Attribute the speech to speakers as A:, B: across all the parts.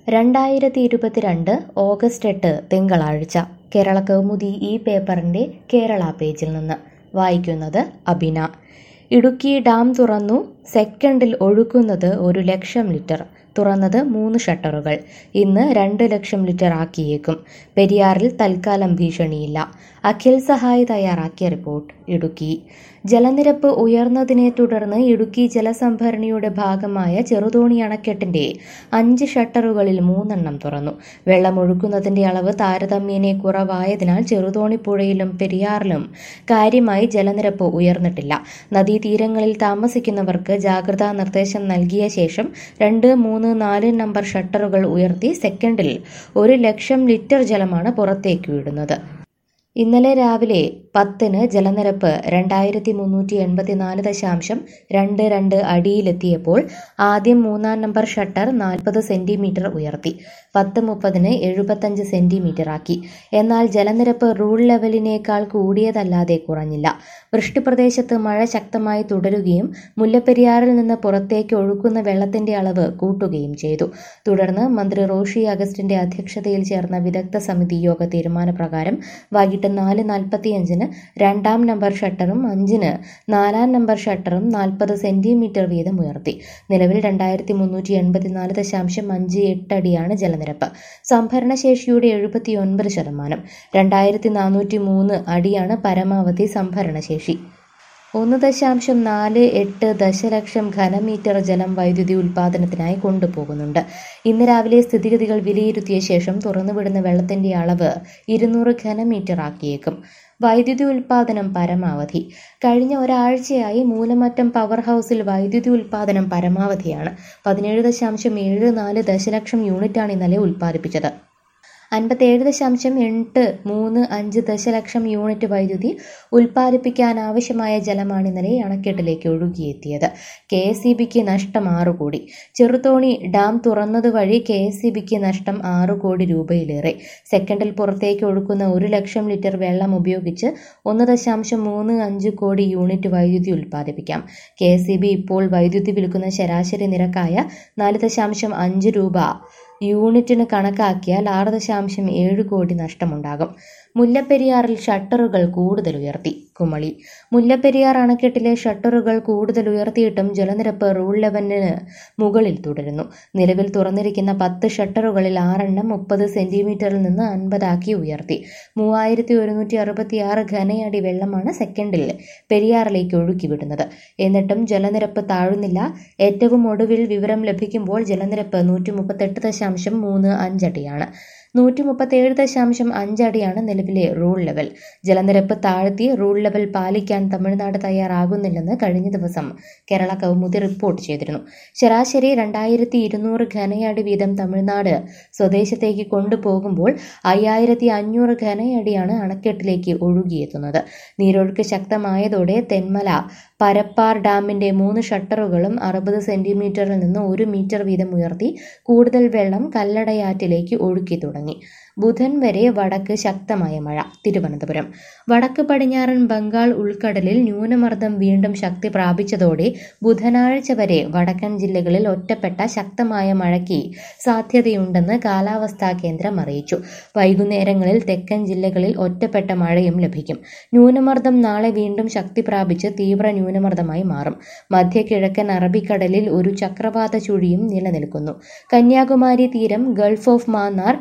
A: രണ്ടായിരത്തി ഇരുപത്തിരണ്ട് ഓഗസ്റ്റ് എട്ട് തിങ്കളാഴ്ച കേരള കൗമുദി ഈ പേപ്പറിൻ്റെ കേരള പേജിൽ നിന്ന് വായിക്കുന്നത് അബിന ഇടുക്കി ഡാം തുറന്നു സെക്കൻഡിൽ ഒഴുക്കുന്നത് ഒരു ലക്ഷം ലിറ്റർ തുറന്നത് മൂന്ന് ഷട്ടറുകൾ ഇന്ന് രണ്ട് ലക്ഷം ലിറ്റർ ആക്കിയേക്കും പെരിയാറിൽ തൽക്കാലം ഭീഷണിയില്ല അഖിൽ സഹായ് തയ്യാറാക്കിയ റിപ്പോർട്ട് ഇടുക്കി ജലനിരപ്പ് ഉയർന്നതിനെ തുടർന്ന് ഇടുക്കി ജലസംഭരണിയുടെ ഭാഗമായ ചെറുതോണി അണക്കെട്ടിന്റെ അഞ്ച് ഷട്ടറുകളിൽ മൂന്നെണ്ണം തുറന്നു വെള്ളമൊഴുക്കുന്നതിന്റെ അളവ് താരതമ്യേന കുറവായതിനാൽ ചെറുതോണി പുഴയിലും പെരിയാറിലും കാര്യമായി ജലനിരപ്പ് ഉയർന്നിട്ടില്ല നദീതീരങ്ങളിൽ താമസിക്കുന്നവർക്ക് ജാഗ്രതാ നിർദ്ദേശം നൽകിയ ശേഷം രണ്ട് മൂന്ന് നാല് നമ്പർ ഷട്ടറുകൾ ഉയർത്തി സെക്കൻഡിൽ ഒരു ലക്ഷം ലിറ്റർ ജലമാണ് പുറത്തേക്ക് വിടുന്നത് ഇന്നലെ രാവിലെ പത്തിന് ജലനിരപ്പ് രണ്ടായിരത്തി മുന്നൂറ്റി എൺപത്തിനാല് ദശാംശം രണ്ട് രണ്ട് അടിയിലെത്തിയപ്പോൾ ആദ്യം മൂന്നാം നമ്പർ ഷട്ടർ നാൽപ്പത് സെന്റിമീറ്റർ ഉയർത്തി പത്ത് മുപ്പതിന് എഴുപത്തഞ്ച് സെന്റിമീറ്റർ ആക്കി എന്നാൽ ജലനിരപ്പ് റൂൾ ലെവലിനേക്കാൾ കൂടിയതല്ലാതെ കുറഞ്ഞില്ല വൃഷ്ടിപ്രദേശത്ത് മഴ ശക്തമായി തുടരുകയും മുല്ലപ്പെരിയാറിൽ നിന്ന് പുറത്തേക്ക് ഒഴുക്കുന്ന വെള്ളത്തിന്റെ അളവ് കൂട്ടുകയും ചെയ്തു തുടർന്ന് മന്ത്രി റോഷി അഗസ്റ്റിന്റെ അധ്യക്ഷതയിൽ ചേർന്ന വിദഗ്ധ സമിതി യോഗ തീരുമാനപ്രകാരം വൈകിട്ട് നാല് നാൽപ്പത്തിയഞ്ചിന് രണ്ടാം നമ്പർ ഷട്ടറും അഞ്ചിന് നാലാം നമ്പർ ഷട്ടറും നാൽപ്പത് സെന്റിമീറ്റർ വീതം ഉയർത്തി നിലവിൽ രണ്ടായിരത്തി മുന്നൂറ്റി എൺപത്തിനാല് ദശാംശം അഞ്ച് എട്ട് അടിയാണ് ജലനിരപ്പ് സംഭരണശേഷിയുടെ എഴുപത്തിയൊൻപത് ശതമാനം രണ്ടായിരത്തി നാനൂറ്റി മൂന്ന് അടിയാണ് പരമാവധി സംഭരണശേഷി ഒന്ന് ദശാംശം നാല് എട്ട് ദശലക്ഷം ഘനമീറ്റർ ജലം വൈദ്യുതി ഉൽപാദനത്തിനായി കൊണ്ടുപോകുന്നുണ്ട് ഇന്ന് രാവിലെ സ്ഥിതിഗതികൾ വിലയിരുത്തിയ ശേഷം തുറന്നുവിടുന്ന വെള്ളത്തിന്റെ അളവ് ഇരുന്നൂറ് ഘനമീറ്റർ ആക്കിയേക്കും വൈദ്യുതി ഉൽപാദനം പരമാവധി കഴിഞ്ഞ ഒരാഴ്ചയായി മൂലമറ്റം പവർ ഹൗസിൽ വൈദ്യുതി ഉൽപാദനം പരമാവധിയാണ് പതിനേഴ് ദശാംശം ഏഴ് നാല് ദശലക്ഷം യൂണിറ്റാണ് ഇന്നലെ ഉൽപ്പാദിപ്പിച്ചത് അൻപത്തേഴ് ദശാംശം എട്ട് മൂന്ന് അഞ്ച് ദശലക്ഷം യൂണിറ്റ് വൈദ്യുതി ഉൽപ്പാദിപ്പിക്കാനാവശ്യമായ ജലമാണ് ഇന്നലെ അണക്കെട്ടിലേക്ക് ഒഴുകിയെത്തിയത് കെ എസ് ഇ ബിക്ക് നഷ്ടം ആറു കോടി ചെറുതോണി ഡാം തുറന്നതുവഴി കെ എസ് ഇ ബിക്ക് നഷ്ടം ആറു കോടി രൂപയിലേറെ സെക്കൻഡിൽ പുറത്തേക്ക് ഒഴുക്കുന്ന ഒരു ലക്ഷം ലിറ്റർ വെള്ളം ഉപയോഗിച്ച് ഒന്ന് ദശാംശം മൂന്ന് അഞ്ച് കോടി യൂണിറ്റ് വൈദ്യുതി ഉൽപ്പാദിപ്പിക്കാം കെ എസ് ഇ ബി ഇപ്പോൾ വൈദ്യുതി വിൽക്കുന്ന ശരാശരി നിരക്കായ നാല് ദശാംശം അഞ്ച് രൂപ യൂണിറ്റിന് കണക്കാക്കിയാൽ ആറ് ദശാംശം ഏഴ് കോടി നഷ്ടമുണ്ടാകും മുല്ലപ്പെരിയാറിൽ ഷട്ടറുകൾ കൂടുതൽ ഉയർത്തി കുമളി മുല്ലപ്പെരിയാർ അണക്കെട്ടിലെ ഷട്ടറുകൾ കൂടുതൽ ഉയർത്തിയിട്ടും ജലനിരപ്പ് റൂൾ ലെവലിന് മുകളിൽ തുടരുന്നു നിലവിൽ തുറന്നിരിക്കുന്ന പത്ത് ഷട്ടറുകളിൽ ആറെണ്ണം മുപ്പത് സെന്റിമീറ്ററിൽ നിന്ന് അൻപതാക്കി ഉയർത്തി മൂവായിരത്തി ഒരുന്നൂറ്റി അറുപത്തിയാറ് ഘനയടി വെള്ളമാണ് സെക്കൻഡിൽ പെരിയാറിലേക്ക് ഒഴുക്കിവിടുന്നത് എന്നിട്ടും ജലനിരപ്പ് താഴുന്നില്ല ഏറ്റവും ഒടുവിൽ വിവരം ലഭിക്കുമ്പോൾ ജലനിരപ്പ് നൂറ്റി മുപ്പത്തെട്ട് ദശാംശം മൂന്ന് അഞ്ചടിയാണ് നൂറ്റി മുപ്പത്തേഴ് ദശാംശം അഞ്ചടിയാണ് നിലവിലെ റൂൾ ലെവൽ ജലനിരപ്പ് താഴ്ത്തി റൂൾ ലെവൽ പാലിക്കാൻ തമിഴ്നാട് തയ്യാറാകുന്നില്ലെന്ന് കഴിഞ്ഞ ദിവസം കേരള കൗമുദി റിപ്പോർട്ട് ചെയ്തിരുന്നു ശരാശരി രണ്ടായിരത്തി ഇരുന്നൂറ് ഘനയടി വീതം തമിഴ്നാട് സ്വദേശത്തേക്ക് കൊണ്ടുപോകുമ്പോൾ അയ്യായിരത്തി അഞ്ഞൂറ് ഘനയടിയാണ് അണക്കെട്ടിലേക്ക് ഒഴുകിയെത്തുന്നത് നീരൊഴുക്ക് ശക്തമായതോടെ തെന്മല പരപ്പാർ ഡാമിന്റെ മൂന്ന് ഷട്ടറുകളും അറുപത് സെന്റിമീറ്ററിൽ നിന്ന് ഒരു മീറ്റർ വീതം ഉയർത്തി കൂടുതൽ വെള്ളം കല്ലടയാറ്റിലേക്ക് ഒഴുക്കി തുടങ്ങി ബുധൻ വരെ വടക്ക് ശക്തമായ മഴ തിരുവനന്തപുരം വടക്ക് പടിഞ്ഞാറൻ ബംഗാൾ ഉൾക്കടലിൽ ന്യൂനമർദ്ദം വീണ്ടും ശക്തി പ്രാപിച്ചതോടെ ബുധനാഴ്ച വരെ വടക്കൻ ജില്ലകളിൽ ഒറ്റപ്പെട്ട ശക്തമായ മഴയ്ക്ക് സാധ്യതയുണ്ടെന്ന് കാലാവസ്ഥാ കേന്ദ്രം അറിയിച്ചു വൈകുന്നേരങ്ങളിൽ തെക്കൻ ജില്ലകളിൽ ഒറ്റപ്പെട്ട മഴയും ലഭിക്കും ന്യൂനമർദ്ദം നാളെ വീണ്ടും ശക്തി പ്രാപിച്ച് തീവ്ര ന്യൂനമർദ്ദമായി മാറും മധ്യകിഴക്കൻ അറബിക്കടലിൽ ഒരു ചക്രവാത ചുഴിയും നിലനിൽക്കുന്നു കന്യാകുമാരി തീരം ഗൾഫ് ഓഫ് മാന്നാർ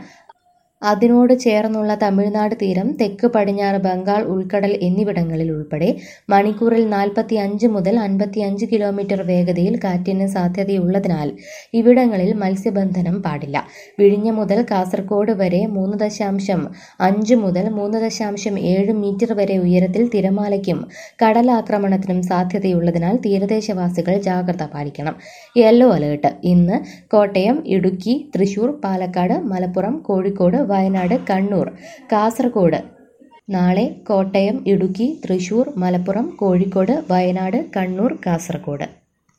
A: അതിനോട് ചേർന്നുള്ള തമിഴ്നാട് തീരം തെക്ക് പടിഞ്ഞാറ് ബംഗാൾ ഉൾക്കടൽ എന്നിവിടങ്ങളിൽ ഉൾപ്പെടെ മണിക്കൂറിൽ നാൽപ്പത്തി അഞ്ച് മുതൽ അൻപത്തിയഞ്ച് കിലോമീറ്റർ വേഗതയിൽ കാറ്റിന് സാധ്യതയുള്ളതിനാൽ ഇവിടങ്ങളിൽ മത്സ്യബന്ധനം പാടില്ല വിഴിഞ്ഞ മുതൽ കാസർഗോഡ് വരെ മൂന്ന് ദശാംശം അഞ്ച് മുതൽ മൂന്ന് ദശാംശം ഏഴ് മീറ്റർ വരെ ഉയരത്തിൽ തിരമാലയ്ക്കും കടലാക്രമണത്തിനും സാധ്യതയുള്ളതിനാൽ തീരദേശവാസികൾ ജാഗ്രത പാലിക്കണം യെല്ലോ അലേർട്ട് ഇന്ന് കോട്ടയം ഇടുക്കി തൃശൂർ പാലക്കാട് മലപ്പുറം കോഴിക്കോട് വയനാട് കണ്ണൂർ കാസർഗോഡ് നാളെ കോട്ടയം ഇടുക്കി തൃശൂർ മലപ്പുറം കോഴിക്കോട് വയനാട് കണ്ണൂർ കാസർഗോഡ്